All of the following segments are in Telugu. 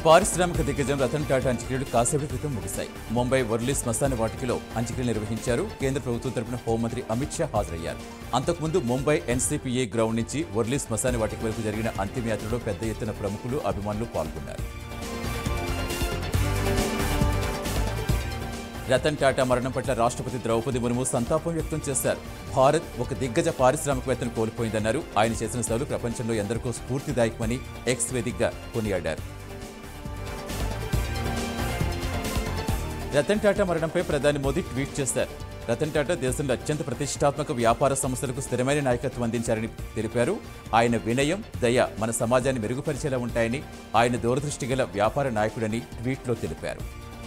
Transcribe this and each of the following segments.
పారిశ్రామిక దిగ్గజం రతన్ టాటా అంత్యక్రియలు కాసేపటి క్రితం ముగిశాయి ముంబై వర్లీ శ్మశాన వాటికలో అంత్యక్రియలు నిర్వహించారు కేంద్ర ప్రభుత్వం తరపున హోంమంత్రి అమిత్ షా హాజరయ్యారు అంతకుముందు ముంబై ఎన్సీపీఏ గ్రౌండ్ నుంచి వర్లీ శ్మశాన వాటిక వరకు జరిగిన అంతిమయాత్రలో పెద్ద ఎత్తున ప్రముఖులు అభిమానులు పాల్గొన్నారు రతన్ టాటా మరణం పట్ల రాష్ట్రపతి ద్రౌపది ముర్ము సంతాపం వ్యక్తం చేశారు భారత్ ఒక దిగ్గజ పారిశ్రామికవేత్తను కోల్పోయిందన్నారు ఆయన చేసిన సేవలు ప్రపంచంలో ఎందరికో స్ఫూర్తిదాయకమని ఎక్స్ వేదికగా కొనియాడారు రతన్ టాటా మరణంపై ప్రధాని మోదీ ట్వీట్ చేశారు రతన్ టాటా దేశంలో అత్యంత ప్రతిష్టాత్మక వ్యాపార సంస్థలకు స్థిరమైన నాయకత్వం అందించారని తెలిపారు ఆయన వినయం దయ మన సమాజాన్ని మెరుగుపరిచేలా ఉంటాయని ఆయన దూరదృష్టి గల వ్యాపార నాయకుడని ట్వీట్లో తెలిపారు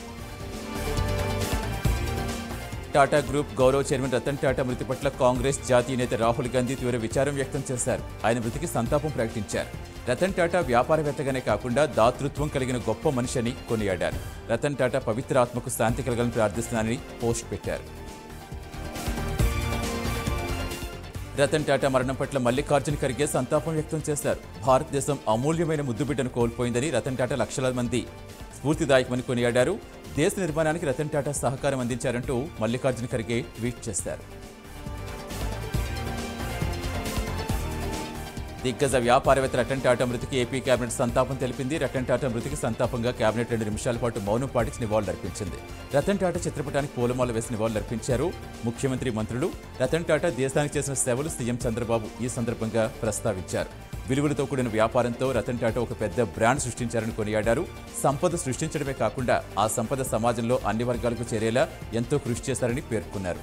టాటా గ్రూప్ గౌరవ చైర్మన్ రతన్ టాటా మృతి పట్ల కాంగ్రెస్ జాతీయ నేత రాహుల్ గాంధీ తీవ్ర విచారం వ్యక్తం చేశారు ఆయన మృతికి సంతాపం ప్రకటించారు రతన్ టాటా వ్యాపారవేత్తగానే కాకుండా దాతృత్వం కలిగిన గొప్ప మనిషి అని కొనియాడారు రతన్ టాటా పవిత్ర ఆత్మకు శాంతి కలగాలని ప్రార్థిస్తున్నానని పోస్ట్ పెట్టారు రతన్ టాటా మరణం పట్ల మల్లికార్జున ఖర్గే సంతాపం వ్యక్తం చేశారు భారతదేశం అమూల్యమైన ముద్దుబిడ్డను కోల్పోయిందని రతన్ టాటా లక్షల మంది స్ఫూర్తిదాయకమని కొనియాడారు దేశ నిర్మాణానికి రతన్ టాటా సహకారం అందించారంటూ మల్లికార్జున ఖర్గే ట్వీట్ చేశారు దిగ్గజ వ్యాపారవేత్త రతన్ టాటా మృతికి ఏపీ కేబినెట్ సంతాపం తెలిపింది రతన్ టాటా మృతికి సంతాపంగా కేబినెట్ రెండు నిమిషాల పాటు మౌనం పాటించి నివాళులర్పించింది రతన్ టాటా చిత్రపటానికి పూలమాల వేసి నివాళులర్పించారు ముఖ్యమంత్రి మంత్రులు రతన్ టాటా దేశానికి చేసిన సేవలు సీఎం చంద్రబాబు ఈ సందర్భంగా ప్రస్తావించారు విలువలతో కూడిన వ్యాపారంతో రతన్ టాటా ఒక పెద్ద బ్రాండ్ సృష్టించారని కొనియాడారు సంపద సృష్టించడమే కాకుండా ఆ సంపద సమాజంలో అన్ని వర్గాలకు చేరేలా ఎంతో కృషి చేశారని పేర్కొన్నారు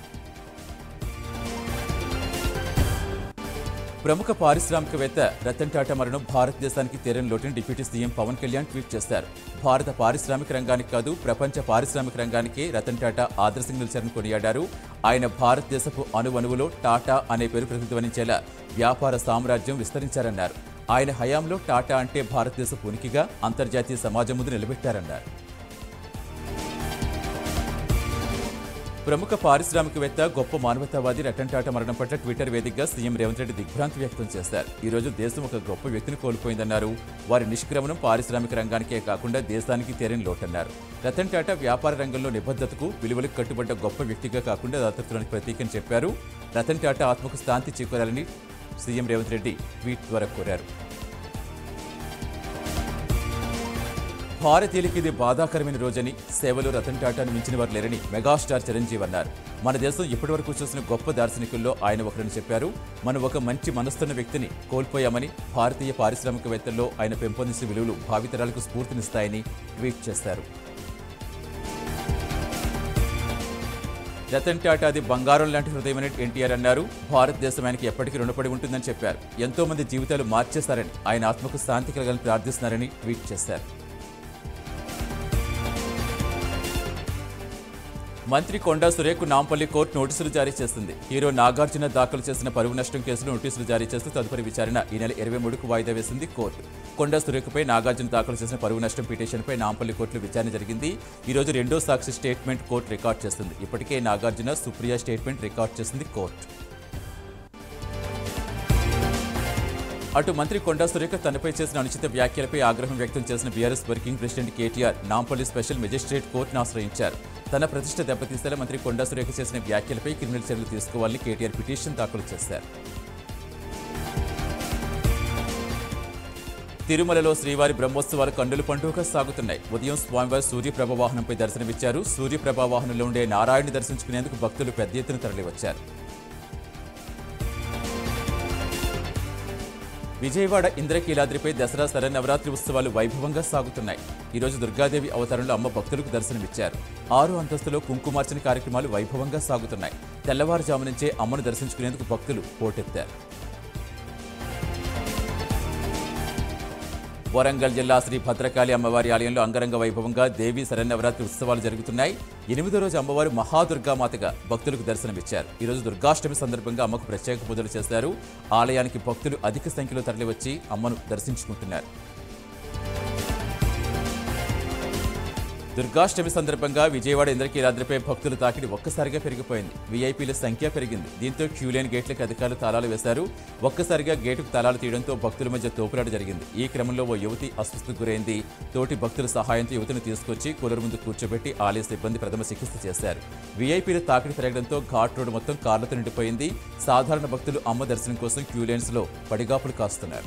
ప్రముఖ పారిశ్రామికవేత్త రతన్ టాటా మరణం భారతదేశానికి తీరని లోటుని deputy CM Pawan Kalyan tweet చేశారు భారత పారిశ్రామిక రంగానికి కాదు ప్రపంచ పారిశ్రామిక రంగానికే రతన్ టాటా ఆదర్శంగా నిలిచారని కొనియాడారు ఆయన భారతదేశపు అణువణువులో టాటా అనే పేరు ప్రతిధ్వనించేలా వ్యాపార సామ్రాజ్యం విస్తరించారన్నారు ఆయన హయాంలో టాటా అంటే భారతదేశపు ఉనికిగా అంతర్జాతీయ సమాజం ముందు నిలబెట్టారన్నారు ప్రముఖ పారిశ్రామికవేత్త గొప్ప మానవతావాది రతన్ టాటా మరణం పట్ల ట్విట్టర్ వేదికగా సీఎం రేవంత్ రెడ్డి దిగ్భ్రాంతి వ్యక్తం చేశారు ఈ రోజు దేశం ఒక గొప్ప వ్యక్తిని కోల్పోయిందన్నారు వారి నిష్క్రమణం పారిశ్రామిక రంగానికే కాకుండా దేశానికి తీరని లోటన్నారు రతన్ టాటా వ్యాపార రంగంలో నిబద్ధతకు విలువలకు కట్టుబడ్డ గొప్ప వ్యక్తిగా కాకుండా దాతృత్వానికి ప్రతీకని చెప్పారు రతన్ టాటా ఆత్మకు శాంతి చేకూరాలని సీఎం రేవంత్ రెడ్డి ట్వీట్ ద్వారా కోరారు భారతీయులకి ఇది బాధాకరమైన రోజని సేవలు రతన్ టాటాను మించిన వారు లేరని మెగాస్టార్ చిరంజీవి అన్నారు మన దేశం ఇప్పటివరకు చూసిన గొప్ప దార్శనికుల్లో ఆయన ఒకరని చెప్పారు మనం ఒక మంచి మనస్తున్న వ్యక్తిని కోల్పోయామని భారతీయ పారిశ్రామికవేత్తల్లో ఆయన పెంపొందించిన విలువలు భావితరాలకు స్ఫూర్తినిస్తాయని ట్వీట్ చేశారు రతన్ టాటాది బంగారం లాంటి హృదయమని ఎన్టీఆర్ అన్నారు భారతదేశం ఆయనకి ఎప్పటికీ రుణపడి ఉంటుందని చెప్పారు ఎంతో మంది జీవితాలు మార్చేశారని ఆయన ఆత్మకు శాంతి కలగాలని ప్రార్థిస్తున్నారని ట్వీట్ చేశారు మంత్రి కొండా సురేఖకు నాంపల్లి కోర్టు నోటీసులు జారీ చేసింది హీరో నాగార్జున దాఖలు చేసిన పరువు నష్టం కేసులో నోటీసులు జారీ చేస్తూ తదుపరి విచారణ ఈ నెల ఇరవై మూడుకు వాయిదా వేసింది కోర్టు కొండా సురేఖపై నాగార్జున దాఖలు చేసిన పరువు నష్టం పిటిషన్పై నాంపల్లి కోర్టులో విచారణ జరిగింది ఈ రోజు రెండో సాక్షి స్టేట్మెంట్ కోర్టు రికార్డ్ చేస్తుంది ఇప్పటికే నాగార్జున సుప్రియ స్టేట్మెంట్ రికార్డ్ చేసింది కోర్టు అటు మంత్రి కొండా సురేఖ తనపై చేసిన అనుచిత వ్యాఖ్యలపై ఆగ్రహం వ్యక్తం చేసిన BRS working president KTR Nampally special magistrate కోర్టును ఆశ్రయించారు తన ప్రతిష్ట దెబ్బతీసేలా మంత్రి కొండా సురేఖ చేసిన వ్యాఖ్యలపై క్రిమినల్ చర్యలు తీసుకోవాలని కేటీఆర్ పిటిషన్ దాఖలు చేశారు తిరుమలలో శ్రీవారి బ్రహ్మోత్సవాలు కన్నుల పండుగ సాగుతున్నాయి ఉదయం స్వామివారి సూర్యప్రభ వాహనంపై దర్శనమిచ్చారు సూర్యప్రభ వాహనంలో ఉండే నారాయణుని దర్శించుకునేందుకు భక్తులు పెద్ద ఎత్తున తరలివచ్చారు విజయవాడ ఇంద్రకీలాద్రిపై దసరా శరన్నవరాత్రి ఉత్సవాలు వైభవంగా సాగుతున్నాయి ఈ రోజు దుర్గాదేవి అవతారంలో అమ్మ భక్తులకు దర్శనమిచ్చారు ఆరు అంతస్తులో కుంకుమార్చన కార్యక్రమాలు వైభవంగా సాగుతున్నాయి తెల్లవారుజాము నుంచే అమ్మను దర్శించుకునేందుకు భక్తులు పోటెత్తారు వరంగల్ జిల్లా శ్రీ భద్రకాళి అమ్మవారి ఆలయంలో అంగరంగ వైభవంగా దేవీ శరన్నవరాత్రి ఉత్సవాలు జరుగుతున్నాయి ఎనిమిదో రోజు అమ్మవారు మహాదుర్గామాతగా భక్తులకు దర్శనమిచ్చారు ఈ రోజు దుర్గాష్టమి సందర్భంగా అమ్మకు ప్రత్యేక పూజలు చేశారు ఆలయానికి భక్తులు అధిక సంఖ్యలో తరలివచ్చి అమ్మను దర్శించుకుంటున్నారు దుర్గాష్టమి సందర్భంగా విజయవాడ ఇంద్రకీలాద్రిపై భక్తుల తాకిడి ఒక్కసారిగా పెరిగిపోయింది వీఐపీల సంఖ్య పెరిగింది దీంతో క్యూలేన్ గేట్లకు అధికారులు తాళాలు వేశారు ఒక్కసారిగా గేటుకు తాళాలు తీయడంతో భక్తుల మధ్య తోపులాట జరిగింది ఈ క్రమంలో ఓ యువతి అస్వస్థకు గురైంది తోటి భక్తుల సహాయంతో యువతిని తీసుకొచ్చి కూలర్ ముందు కూర్చోబెట్టి ఆలయ సిబ్బంది ప్రథమ చికిత్స చేశారు వీఐపీల తాకిడి పెరగడంతో ఘాట్ రోడ్డు మొత్తం కార్లతో నిండిపోయింది సాధారణ భక్తులు అమ్మ దర్శనం కోసం క్యూలేన్స్ లో పడిగాపులు కాస్తున్నారు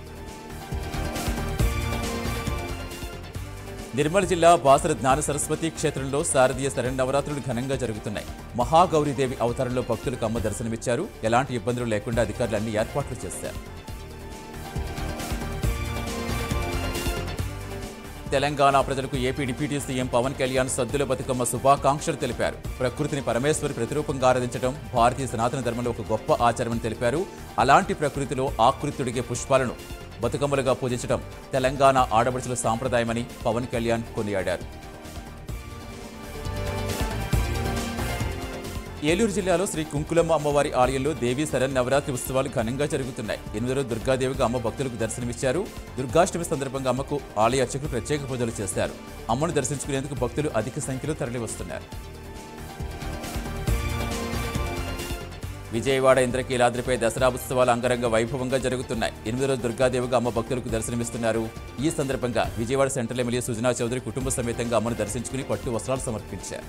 నిర్మల్ జిల్లా బాసర జ్ఞాన సరస్వతి క్షేత్రంలో శారదీయ శరణవరాత్రులు ఘనంగా జరుగుతున్నాయి మహాగౌరీదేవి అవతారంలో భక్తులకు అమ్మ దర్శనమిచ్చారు ఎలాంటి ఇబ్బందులు లేకుండా అధికారులు అన్ని ఏర్పాట్లు చేశారు తెలంగాణ ప్రజలకు AP deputy CM Pawan Kalyan Saddula Bathukamma శుభాకాంక్షలు తెలిపారు ప్రకృతిని పరమేశ్వరి ప్రతిరూపంగా ఆరాధించడం భారతీయ సనాతన ధర్మంలో ఒక గొప్ప ఆచారమని తెలిపారు అలాంటి ప్రకృతిలో ఆకృతుడిగే పుష్పాలను బతుకమ్మలుగా పూజించడం తెలంగాణ ఆడపడుచుల సాంప్రదాయమని పవన్ కళ్యాణ్ కొనియాడారు ఏలూరు జిల్లాలో శ్రీ కుంకులమ్మ అమ్మవారి ఆలయంలో దేవీ శరణ్ నవరాత్రి ఉత్సవాలు ఘనంగా జరుగుతున్నాయి ఎనిమిది రోజు దుర్గాదేవిగా అమ్మ భక్తులకు దర్శనమిచ్చారు దుర్గాష్టమి సందర్భంగా అమ్మకు ఆలయ అర్చకులు ప్రత్యేక పూజలు చేశారు అమ్మను దర్శించుకునేందుకు భక్తులు అధిక సంఖ్యలో తరలివస్తున్నారు విజయవాడ ఇంద్రకీలాద్రిపై దసరా ఉత్సవాలు అంగరంగ వైభవంగా జరుగుతున్నాయి ఎనిమిది రోజు దుర్గాదేవిగా అమ్మ భక్తులకు దర్శనమిస్తున్నారు ఈ సందర్భంగా విజయవాడ సెంట్రల్ ఎమ్మెల్యే సుజనా చౌదరి కుటుంబ సమేతంగా అమ్మను దర్శించుకుని పట్టు వస్త్రాలు సమర్పించారు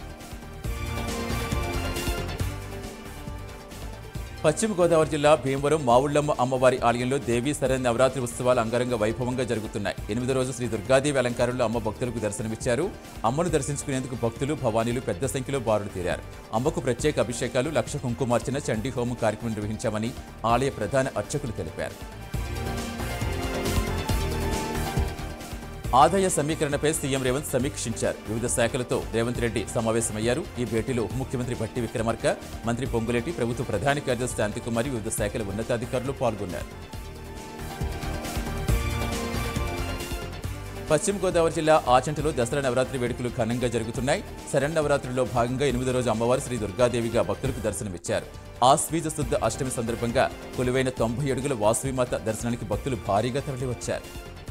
పశ్చిమ గోదావరి జిల్లా భీమవరం మావుళ్ళమ్మ అమ్మవారి ఆలయంలో దేవీ శరణ్ నవరాత్రి ఉత్సవాలు అంగరంగ వైభవంగా జరుగుతున్నాయి ఎనిమిదో రోజు శ్రీ దుర్గాదేవి అలంకారంలో అమ్మ భక్తులకు దర్శనమిచ్చారు అమ్మను దర్శించుకునేందుకు భక్తులు భవానీలు పెద్ద సంఖ్యలో బారులు తీరారు అమ్మకు ప్రత్యేక అభిషేకాలు లక్ష కుంకుమార్చన చండీ హోమం కార్యక్రమం నిర్వహించామని ఆలయ ప్రధాన అర్చకులు తెలిపారు ఆదాయ సమీకరణపై సీఎం రేవంత్ సమీక్షించారు వివిధ శాఖలతో రేవంత్ రెడ్డి సమావేశమయ్యారు ఈ భేటీలో ఉప ముఖ్యమంత్రి బట్టి విక్రమార్క మంత్రి పొంగులేటి ప్రభుత్వ ప్రధాన కార్యదర్శి శాంతికుమారి వివిధ శాఖల ఉన్నతాధికారులు పాల్గొన్నారు పశ్చిమ గోదావరి జిల్లా ఆచంటలో దసరా నవరాత్రి వేడుకలు ఘనంగా జరుగుతున్నాయి శరణ్ నవరాత్రిలో భాగంగా ఎనిమిదో రోజు అమ్మవారు శ్రీ దుర్గాదేవిగా భక్తులకు దర్శనమిచ్చారు ఆశ్వీజ శుద్ధ అష్టమి సందర్భంగా కొలువైన తొంభై అడుగుల వాసవిమాత దర్శనానికి భక్తులు భారీగా తరలివచ్చారు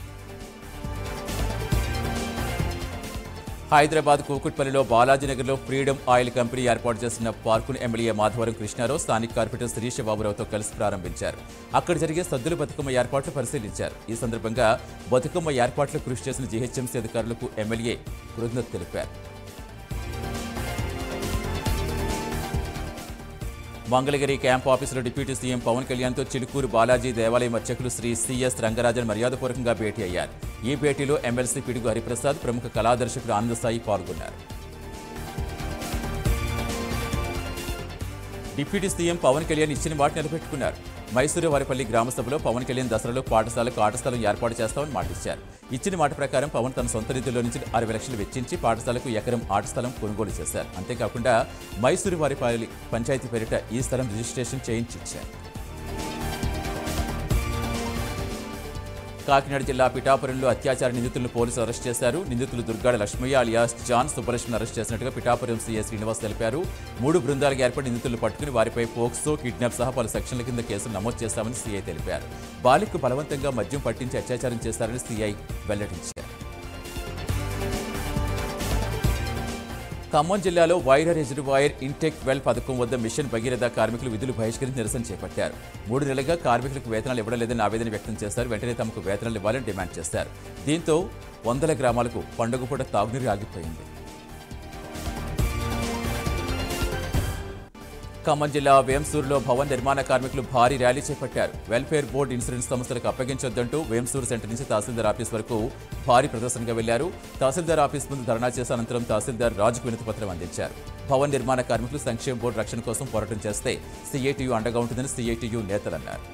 హైదరాబాద్ కూకుట్పల్లిలో బాలాజీనగర్లో ఫ్రీడమ్ ఆయిల్ కంపెనీ ఏర్పాటు చేసిన పార్కును ఎమ్మెల్యే మాధవరం కృష్ణారావు స్థానిక కార్పొరేటర్ శిరీష బాబురావుతో కలిసి ప్రారంభించారు అక్కడ జరిగే సద్దుల బతుకమ్మ ఏర్పాట్లు పరిశీలించారు ఈ సందర్భంగా బతుకమ్మ ఏర్పాట్లు కృషి చేసిన జీహెచ్ఎంసీ అధికారులకు ఎమ్మెల్యే కృతజ్ఞత తెలిపారు మంగళగిరి క్యాంప్ ఆఫీసులో డిప్యూటీ సీఎం పవన్ కళ్యాణ్తో చిలుకూరు బాలాజీ దేవాలయం అర్చకులు శ్రీ సిఎస్ రంగరాజన్ మర్యాదపూర్వకంగా భేటీ అయ్యారు ఈ భేటీలో ఎమ్మెల్సీ పిడుగు హరిప్రసాద్ ప్రముఖ కళాదర్శకుడు ఆనందసాయి పాల్గొన్నారు డిప్యూటీ సీఎం పవన్ కళ్యాణ్ ఇచ్చిన మాట నిలబెట్టుకున్నారు మైసూరు వారిపల్లి గ్రామ సభలో పవన్ కళ్యాణ్ దసరాలో పాఠశాలకు ఆట స్థలం ఏర్పాటు చేస్తామని మాటిచ్చారు ఇచ్చిన మాట ప్రకారం పవన్ తన సొంత నిధుల్లో నుంచి అరవై లక్షలు వెచ్చించి పాఠశాలకు ఎకరం ఆట స్థలం కొనుగోలు చేశారు అంతేకాకుండా మైసూరు వారిపల్లి పంచాయతీ పేరిట ఈ స్థలం రిజిస్ట్రేషన్ చేయించిచ్చారు కాకినాడ జిల్లా పిఠాపురంలో అత్యాచార నిందితులను పోలీసులు అరెస్ట్ చేశారు నిందితులు దుర్గాడ లక్ష్మయ్య అలియాస్ జాన్ సుబ్బలక్ష్మిని అరెస్ట్ చేసినట్టుగా పిఠాపురం సీఎస్ శ్రీనివాస్ తెలిపారు మూడు బృందాలుగా ఏర్పడి నిందితులను పట్టుకుని వారిపై పోక్సో కిడ్నాప్ సహా పలు సెక్షన్ల కింద కేసులు నమోదు చేశామని సీఐ తెలిపారు బాలికకు బలవంతంగా మద్యం పట్టించి అత్యాచారం చేశారని సీఐ వెల్లడించారు ఖమ్మం జిల్లాలో వైరా రిజర్వాయర్ ఇంటెక్ వెల్ పథకం వద్ద మిషన్ భగీరథ కార్మికులు విధులు బహిష్కరించి నిరసన చేపట్టారు మూడు నెలలుగా కార్మికులకు వేతనాలు ఇవ్వడం లేదని ఆవేదన వ్యక్తం చేశారు వెంటనే తమకు వేతనాలు ఇవ్వాలని డిమాండ్ చేశారు దీంతో వందల గ్రామాలకు పండుగ పూట తాగునీరు ఆగిపోయింది ఖమ్మం జిల్లా వేంసూరులో భవన్ నిర్మాణ కార్మికులు భారీ ర్యాలీ చేపట్టారు వెల్ఫేర్ బోర్డు ఇన్సూరెన్స్ సంస్థలకు అప్పగించొద్దంటూ వేంసూరు సెంటర్ నుంచి తహసీల్దార్ ఆఫీస్ వరకు భారీ ప్రదర్శనగా వెళ్లారు తహసీల్దార్ ఆఫీస్ ముందు ధర్నా చేసిన అనంతరం తహసీల్దార్ రాజుకు వినతి పత్రం అందించారు భవన్ నిర్మాణ కార్మికులు సంక్షేమ బోర్డు రక్షణ కోసం పోరాటం చేస్తే సీఐటియు అండగా ఉంటుందని సీఐటియు నేతలన్నారు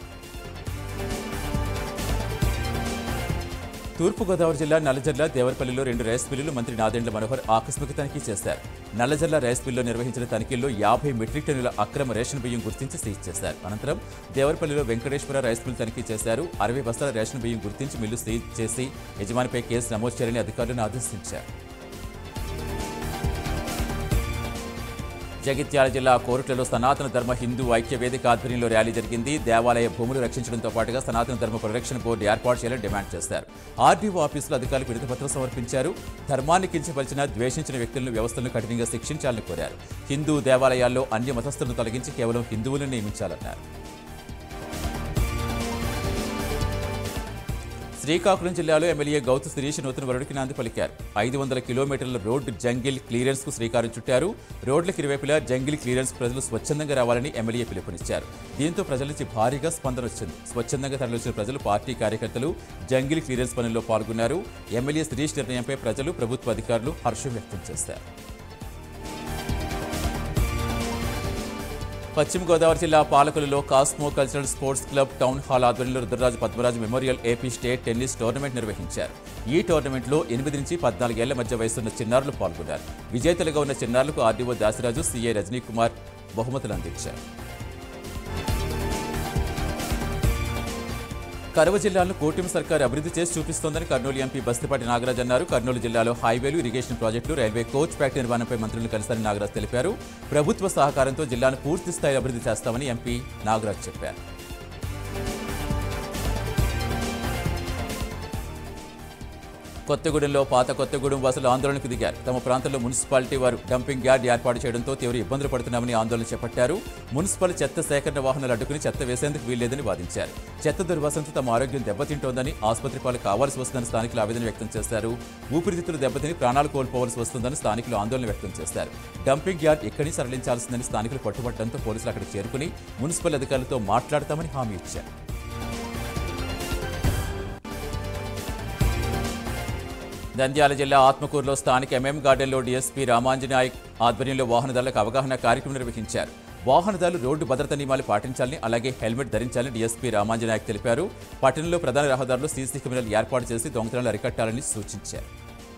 తూర్పుగోదావరి జిల్లా నల్లజర్ల దేవరపల్లిలో రెండు రైస్ మిల్లులు మంత్రి నాదెండ్ల మనోహర్ ఆకస్మిక తనిఖీ చేశారు నల్లజర్ల రైస్ మిల్లో నిర్వహించిన తనిఖీల్లో యాభై మెట్రిక్ టన్నుల అక్రమ రేషన్ బియ్యం గుర్తించి సీజ్ చేశారు అనంతరం దేవరపల్లిలో వెంకటేశ్వర రైస్ మిల్ తనిఖీ చేశారు అరవై బస్తాల రేషన్ బియ్యం గుర్తించి మిల్లు సీజ్ చేసి యజమానిపై కేసు నమోదు చేయాలని అధికారులను ఆదేశించారు జగిత్యాల జిల్లా కోరుట్లలో సనాతన ధర్మ హిందూ ఐక్య వేదిక ఆధ్వర్యంలో ర్యాలీ జరిగింది దేవాలయ భూములు రక్షించడంతో పాటుగా సనాతన ధర్మ పరిరక్షణ బోర్డు ఏర్పాటు చేయాలని డిమాండ్ చేశారు ఆర్డీఓ ఆఫీసులో అధికారులకు వినతిపత్రం సమర్పించారు ధర్మాన్ని కించపరిచిన ద్వేషించిన వ్యక్తులను వ్యవస్థలను కఠినంగా శిక్షించాలని కోరారు హిందూ దేవాలయాల్లో అన్య మతస్థులను తొలగించి కేవలం హిందువులను నియమించాలన్నారు శ్రీకాకుళం జిల్లాలో ఎమ్మెల్యే గౌతు శిరీష్ నూతన వరుడికి నాంది పలికారు ఐదు వందల కిలోమీటర్ల రోడ్డు జంగిల్ క్లియరెన్స్ కు శ్రీకారం చుట్టారు రోడ్లకు ఇరువైపులా జంగిల్ క్లియరెన్స్ ప్రజలు స్వచ్ఛందంగా రావాలని ఎమ్మెల్యే పిలుపునిచ్చారు దీంతో ప్రజల నుంచి భారీగా స్పందన వచ్చింది స్వచ్ఛందంగా తరలివచ్చిన ప్రజలు పార్టీ కార్యకర్తలు జంగిల్ క్లియరెన్స్ పనుల్లో పాల్గొన్నారు ఎమ్మెల్యే శిరీష్ నిర్ణయంపై ప్రజలు ప్రభుత్వ అధికారులు హర్షం వ్యక్తం చేశారు పశ్చిమ గోదావరి జిల్లా పాలకులలో cosmo cultural sports club town hall ఆధ్వర్యంలో Rudraraju Padmaraju memorial AP state tennis tournament నిర్వహించారు ఈ టోర్నమెంట్లో ఎనిమిది నుంచి పద్నాలుగేళ్ల మధ్య వయసున్న చిన్నారులు పాల్గొన్నారు విజేతలుగా ఉన్న చిన్నారులకు ఆర్డీఓ దాసిరాజు సీఏ రజనీ కుమార్ బహుమతులు అందించారు కరవ జిల్లాలను కూటమి సర్కార్ అభివృద్ధి చేసి చూపిస్తోందని కర్నూలు ఎంపీ బస్తిపాటి నాగరాజ్ అన్నారు కర్నూలు జిల్లాలో హైవేలు ఇరిగేషన్ ప్రాజెక్టులు రైల్వే కోచ్ ఫ్యాక్టరీ నిర్మాణంపై మంత్రులను కలిశారని నాగరాజ్ తెలిపారు ప్రభుత్వ సహకారంతో జిల్లాను పూర్తి స్థాయి అభివృద్ధి చేస్తామని ఎంపీ నాగరాజ్ చెప్పారు కొత్తగూడెంలో పాత కొత్తగూడెం వాసులు ఆందోళనకు దిగారు తమ ప్రాంతంలో మున్సిపాలిటీ వారు డంపింగ్ యార్డ్ ఏర్పాటు చేయడంతో తీవ్ర ఇబ్బందులు పడుతున్నామని ఆందోళన చేపట్టారు మున్సిపల్ చెత్త సేకరణ వాహనాలు అడ్డుకుని చెత్త వేసేందుకు వీల్లేదని వాదించారు చెత్త దుర్వాసనతో తమ ఆరోగ్యం దెబ్బతింటోందని ఆసుపత్రి పాలు కావాల్సి వస్తుందని స్థానికులు ఆవేదన వ్యక్తం చేశారు ఊపిరితిత్తులు దెబ్బతిని ప్రాణాలు కోల్పోవాల్సి వస్తుందని స్థానికులు ఆందోళన వ్యక్తం చేశారు డంపింగ్ యార్డ్ ఎక్కడి సరళించాల్సిందని స్థానికులు పట్టుబట్టడంతో పోలీసులు అక్కడికి చేరుకుని మున్సిపల్ అధికారులతో మాట్లాడతామని హామీ ఇచ్చారు నంద్యాల జిల్లా ఆత్మకూరులో స్థానిక ఎంఎం గార్డెన్లో డీఎస్పీ రామాంజనాయక్ ఆధ్వర్యంలో వాహనదారులకు అవగాహన కార్యక్రమం నిర్వహించారు వాహనదారులు రోడ్డు భద్రత నియమాలు పాటించాలని అలాగే హెల్మెట్ ధరించాలని డీఎస్పీ రామాంజనాయక్ తెలిపారు పట్టణంలో ప్రధాన రహదారులు సీసీ కెమెరాలు ఏర్పాటు చేసి దొంగతనాలు అరికట్టాలని సూచించారు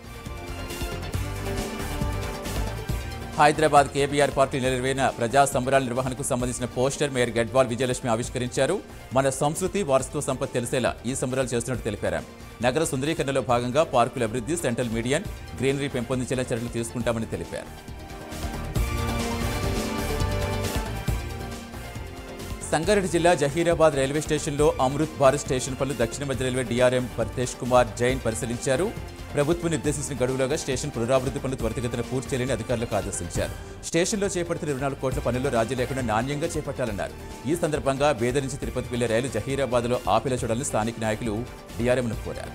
హైదరాబాద్ కేబీఆర్ పార్టీ నెరవేరిన ప్రజా సంబరాల నిర్వహణకు సంబంధించిన పోస్టర్ మేయర్ గడ్వాల్ విజయలక్ష్మి ఆవిష్కరించారు మన సంస్కృతి వారసత్వ సంపద తెలిసేలా ఈ సంబరాలు చేస్తున్నట్టు తెలిపారు నగర సుందరీకరణలో భాగంగా పార్కుల అభివృద్ధి సెంట్రల్ మీడియన్ గ్రీనరీ పెంపొందించేలా చర్యలు తీసుకుంటామని తెలిపారు సంగారెడ్డి జిల్లా జహీరాబాద్ రైల్వే స్టేషన్లో అమృత్ భారత్ స్టేషన్ పనులు దక్షిణ మధ్య రైల్వే డీఆర్ఎం పర్తేష్ కుమార్ జైన్ పరిశీలించారు ప్రభుత్వం నిర్దేశించిన గడువులోగా స్టేషన్ పునరాభివృద్ధి పనులు త్వరితగతిన పూర్తి చేయాలని అధికారులకు ఆదేశించారు స్టేషన్లో చేపడుతున్న ఇరవై నాలుగు కోట్ల పనుల్లో రాజీ లేకుండా నాణ్యంగా చేపట్టాలన్నారు ఈ సందర్భంగా బేద నుంచి తిరుపతి వెళ్లే రైలు జహీరాబాద్లో ఆపిల చూడాలని స్థానిక నాయకులు డీఆర్ఎంను కోరారు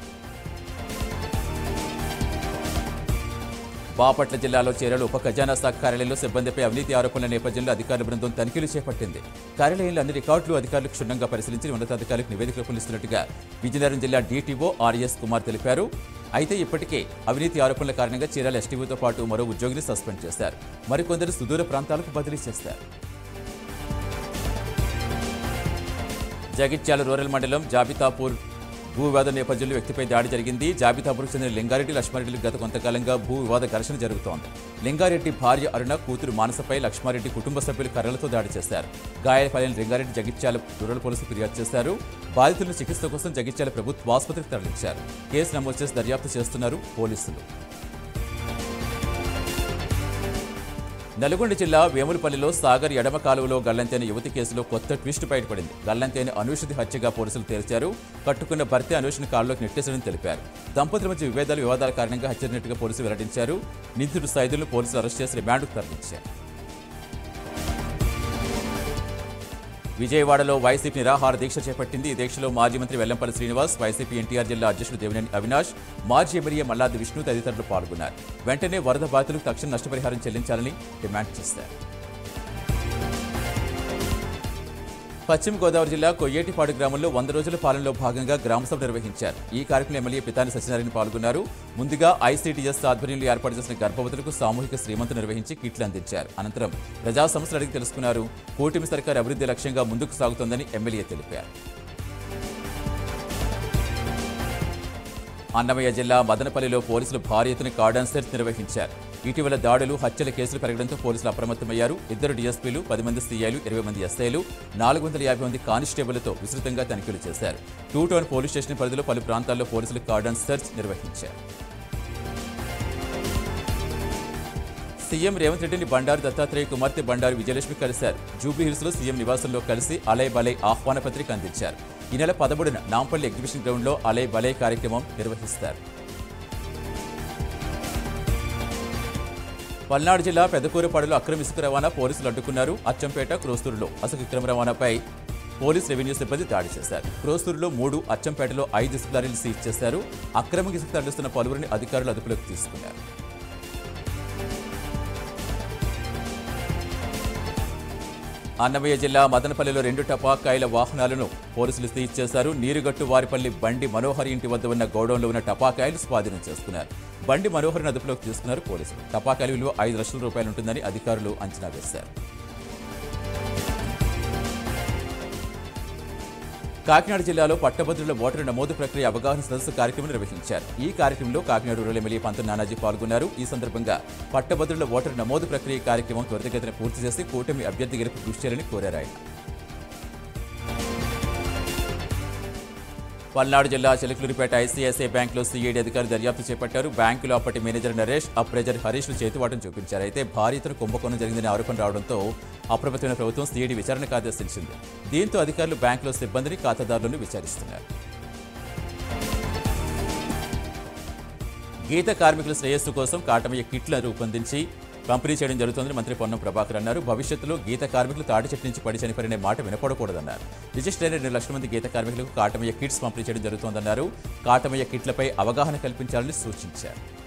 బాపట్ల జిల్లాలో చేరలు ఉప ఖజానా శాఖ కార్యాలయంలో సిబ్బందిపై అవినీతి ఆరోపణల నేపథ్యంలో అధికారుల బృందం తనిఖీలు చేపట్టింది కార్యాలయంలో అన్ని రికార్డులు అధికారులు క్షుణ్ణంగా పరిశీలించి ఉన్నతాధికారులకు నివేదికలు రూపొందిస్తున్నట్టుగా విజయనగరం జిల్లా డీటీఓ ఆర్ఎస్ కుమార్ తెలిపారు అయితే ఇప్పటికే అవినీతి ఆరోపణల కారణంగా చీరాల ఎస్టీఓతో పాటు మరో ఉద్యోగిని సస్పెండ్ చేశారు మరికొందరు సుదూర ప్రాంతాలకు బదిలీ చేశారు జగిత్యాల రూరల్ మండలం జాబితాపూర్ భూ వివాదం నేపథ్యంలో వ్యక్తిపై దాడి జరిగింది జాబితాపూర్కు చెందిన లింగారెడ్డి లక్ష్మారెడ్డిలకు గత కొంతకాలంగా భూ వివాద ఘర్షణ జరుగుతోంది లింగారెడ్డి భార్య అరుణ కూతురు మానసపై లక్ష్మారెడ్డి కుటుంబ సభ్యులు కర్రలతో దాడి చేశారు గాయాలపాలైన లింగారెడ్డి జగిత్యాల రూరల్ పోలీసులు ఫిర్యాదు చేశారు బాధితులను చికిత్స కోసం జగిత్యాల ప్రభుత్వ ఆసుపత్రికి తరలించారు కేసు నమోదు చేసి దర్యాప్తు చేస్తున్నారు పోలీసులు నల్గొండ జిల్లా వేములపల్లిలో సాగర్ ఎడమ కాలువలో గల్లంతైన యువతి కేసులో కొత్త ట్విస్ట్ బయటపడింది గల్లంతైన అనూషది హత్యగా పోలీసులు తేల్చారు కట్టుకున్న భర్త అనూషిని కారులోకి నెట్టేశారని తెలిపారు దంపతుల మధ్య విభేదాలు వివాదాల కారణంగా హత్య జరిగినట్టుగా పోలీసులు వెల్లడించారు నిందితుడు సైదులను పోలీసులు అరెస్ట్ చేసి రిమాండ్కు తరలించారు విజయవాడలో వైసీపీ నిరాహార దీక్ష చేపట్టింది ఈ దీక్షలో మాజీ మంత్రి వెల్లంపల్లి శ్రీనివాస్ వైసీపీ ఎన్టీఆర్ జిల్లా అధ్యక్షుడు దేవినేని అవినాష్ మాజీ ఎమ్మెల్యే మల్లాది విష్ణు తదితరులు పాల్గొన్నారు వెంటనే వరద బాధితులకు తక్షణ నష్టపరిహారం చెల్లించాలని డిమాండ్ చేశారు పశ్చిమ గోదావరి జిల్లా కొయ్యేటిపాడు గ్రామంలో వంద రోజుల పాలనలో భాగంగా గ్రామసభ నిర్వహించారు ఈ కార్యక్రమంలో ఎమ్మెల్యే పితాని సత్యనారాయణ పాల్గొన్నారు ముందుగా ఐసీటీఎస్ ఆధ్వర్యంలో ఏర్పాటు చేసిన గర్భవతులకు సామూహిక శ్రీమంతం నిర్వహించి కిట్లు అందించారు అనంతరం ప్రజా సమస్యలు అడిగి తెలుసుకున్నారు కూటమి సర్కార్ అభివృద్ధి లక్ష్యంగా ముందుకు సాగుతోందని ఎమ్మెల్యే తెలిపారు అన్నమయ్య జిల్లా మదనపల్లిలో పోలీసులు భారీ ఎత్తున కార్డన్ సెర్చ్ నిర్వహించారు ఇటీవల దాడులు హత్యల కేసులు పెరగడంతో పోలీసులు అప్రమత్తమయ్యారు ఇద్దరు డీఎస్పీలు పది మంది సీఐలు ఇరవై మంది ఎస్ఐలు నాలుగు వందల యాభై మంది కానిస్టేబుళ్లతో విస్తృతంగా తనిఖీలు చేశారు టూ టౌన్ పోలీస్ స్టేషన్ పరిధిలో పలు ప్రాంతాల్లో పోలీసులు కార్డన్ సెర్చ్ నిర్వహించారు సీఎం రేవంత్ రెడ్డిని బండారు దత్తాత్రేయ కుమార్తె బండారు విజయలక్ష్మి కలిశారు జూబ్లీ హిల్స్ లో సీఎం నివాసంలో కలిసి అలై బలై ఆహ్వాన పత్రిక అందించారు ఈ నెల పదమూడున నాంపల్లి ఎగ్జిబిషన్ గ్రౌండ్లో అలై బలై కార్యక్రమం నిర్వహిస్తారు పల్నాడు జిల్లా పెద్దకూరపాడులో అక్రమ ఇసుక రవాణా పోలీసులు అడ్డుకున్నారు అచ్చంపేట క్రోస్తూరులో అసలు అక్రమ రవాణాపై పోలీస్ రెవెన్యూ సిబ్బంది దాడి చేశారు క్రోస్తూరులో మూడు అచ్చంపేటలో ఐదు ఇసుక లారీలు సీజ్ చేశారు అక్రమ ఇసుక తరలిస్తున్న పలువురిని అధికారులు అదుపులోకి తీసుకున్నారు అన్నమయ్య జిల్లా మదనపల్లిలో రెండు టపాకాయల వాహనాలను పోలీసులు సీజ్ చేశారు నీరుగట్టు వారిపల్లి బండి మనోహర్ ఇంటి వద్ద ఉన్న గోడౌన్లో ఉన్న టపాకాయలు స్వాధీనం చేసుకున్నారు బండి మనోహర్ని అదుపులోకి తీసుకున్నారు పోలీసులు టపాకాయల విలువ ఐదు లక్షల రూపాయలు ఉంటుందని అధికారులు అంచనా వేశారు కాకినాడ జిల్లాలో పట్టభద్రుల ఓటరు నమోదు ప్రక్రియ అవగాహన సదస్సు కార్యక్రమం నిర్వహించారు ఈ కార్యక్రమంలో కాకినాడ రూరల్ ఎమ్మెల్యే పంత నానాజీ పాల్గొన్నారు ఈ సందర్భంగా పట్టభద్రుల ఓటరు నమోదు ప్రక్రియ కార్యక్రమం త్వరితగతిన పూర్తి చేసి కూటమి అభ్యర్థి గెలుపు కృషి చేయాలని కోరారు ఆయన పల్నాడు జిల్లా చిలకలూరిపేట ఐసీఐసీఐ బ్యాంకులో సీఐడీ అధికారులు దర్యాప్తు చేపట్టారు బ్యాంకులో అప్పటి మేనేజర్ నరేష్ అప్రెజర్ హరీష్లు చేతివాటం చూపించారు అయితే భారీ ఎత్తున కుంభకోణం జరిగిందని ఆరోపణ రావడంతో అప్రమత్తమైన ప్రభుత్వం సీఐడీ విచారణకు ఆదేశించింది దీంతో అధికారులు బ్యాంకులో సిబ్బందిని ఖాతాదారులను విచారిస్తున్నారు గీత కార్మికుల శ్రేయస్సు కోసం కాటమయ్య కిట్లను రూపొందించి పంపిణీ చేయడం జరుగుతోందని మంత్రి పొన్నం ప్రభాకర్ అన్నారు భవిష్యత్తులో గీత కార్మికులు తాటి చెట్టు నుంచి పడి చనిపోయిన మాట వినపడకూడదన్నారు రిజిస్టర్ అయిన రెండు లక్షల మంది గీత కార్మికులకు కాటమయ్య కిట్స్ పంపిణీ చేయడం జరుగుతోందన్నారు కాటమయ్య కిట్లపై అవగాహన కల్పించాలని సూచించారు